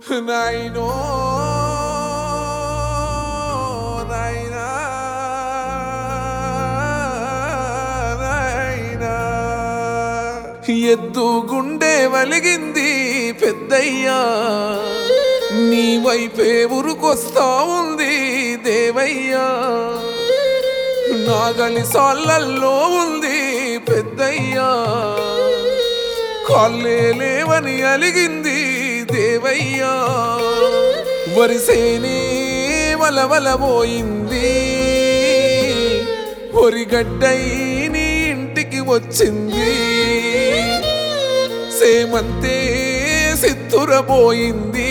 నాయనో నాయనా నాయనా ఎద్దు గుండె వలిగింది పెద్దయ్యా నీ వైపే ఉరుకొస్తా ఉంది దేవయ్యా నాగలి సాళ్ళల్లో ఉంది పెద్దయ్యా కాళ్ళే లేవని అలిగింది దేవయ్యా వరిసేనే వలవలబోయింది ఒరిగడ్డై నీ ఇంటికి వచ్చింది సేమంతే సిత్తురబోయింది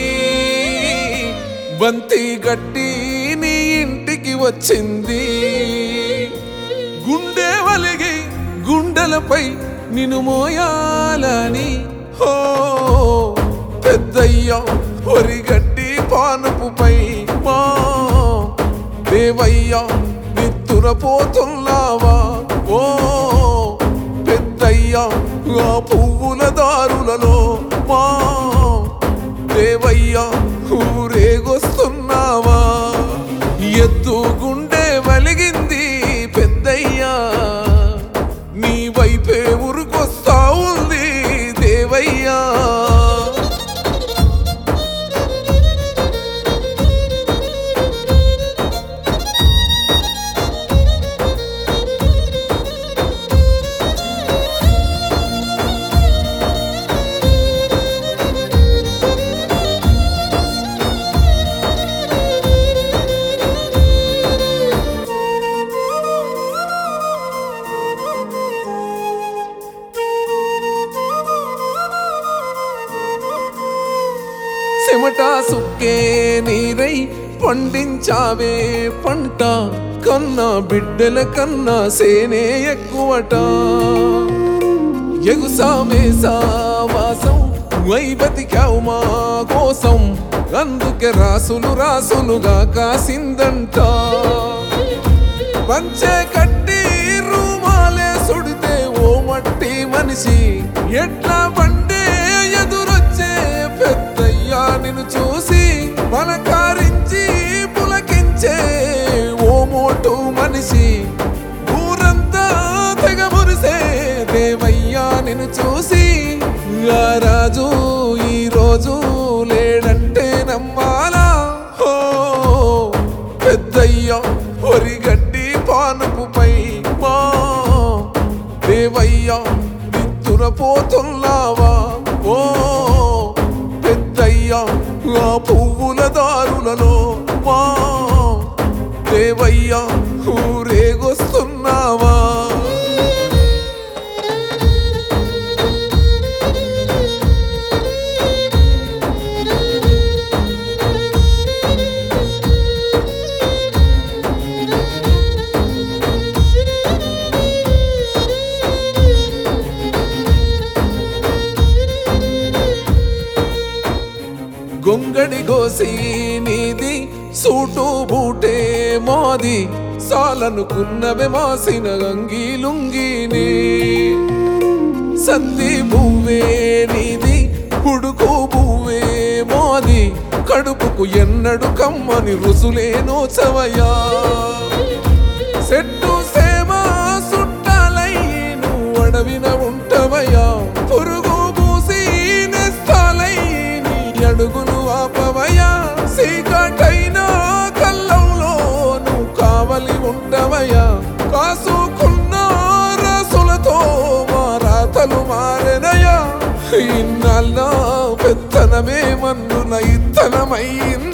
బంతి గట్టి నీ ఇంటికి వచ్చింది గుండె వలిగి గుండెలపై నిన్ను మోయాలని హో పెద్దయ్యా ఒరిగట్టి పానపుపై మా దేవయ్యా నిత్తురపోతున్నావా ఓ పెద్దయ్యా ఆ పువ్వుల దారులలో మా దేవయ్యా ఊరేగొస్తున్నావా ఎద్దు గుండె వలిగింది పెద్దయ్యా నీ వైపే ఉరుకొస్తా ఉంది దేవయ్యా చెమట సుక్కే నీరై పండించావే పంట కన్నా బిడ్డల కన్నా సేనే ఎక్కువట ఎగుసామేసా వాసం వై బతికావు మా కోసం అందుకే రాసులు రాసులుగా కాసిందంట పంచే కట్టి రూమాలే సుడితే ఓ మట్టి మనిషి ఎట్లా బండే ఎదురొచ్చే పెద్దయ్యా నిన్ను చూసి మనకారించి పులకించే ఓ మోటు మనిషి ఊరంతా తెగ మురిసే దేవయ్యా నిన్ను చూసి ఆ రాజు ఈ రోజు లేడంటే నమ్మాలా హో పెద్దయ్యా ఒరిగడ్డి పానపుపై మా దేవయ్యా నిత్తురపోతున్నావా ఓ పెద్దయ్యా ఆ పువ్వుల దారులలో మా దేవయ్యా ఊరేగొస్తున్నావా గొంగడి గోసి నీది సూటు బూటే మోది సాలనుకున్నవే మాసిన గంగి లుంగిని సంధి పువ్వే నీది ఉడుకు పువ్వే మోది కడుపుకు ఎన్నడు కమ్మని రుసులే నోచవయ్యా చెట్టు సేమ సుట్టాలై నువ్వు అడవిన ఉంటవయ్యా పురుగు పూసి నెస్తాలై నీ అడుగును ఆపవయ్యా సీకటైన కల్లంలో నువ్వు కావలి ఉంటవయ్యా కాసుకున్న రసులతో మా రాతలు మారెనయ్యా ఇన్నాళ్ళ పెత్తనమే మన్నుల ఇత్తనమైంది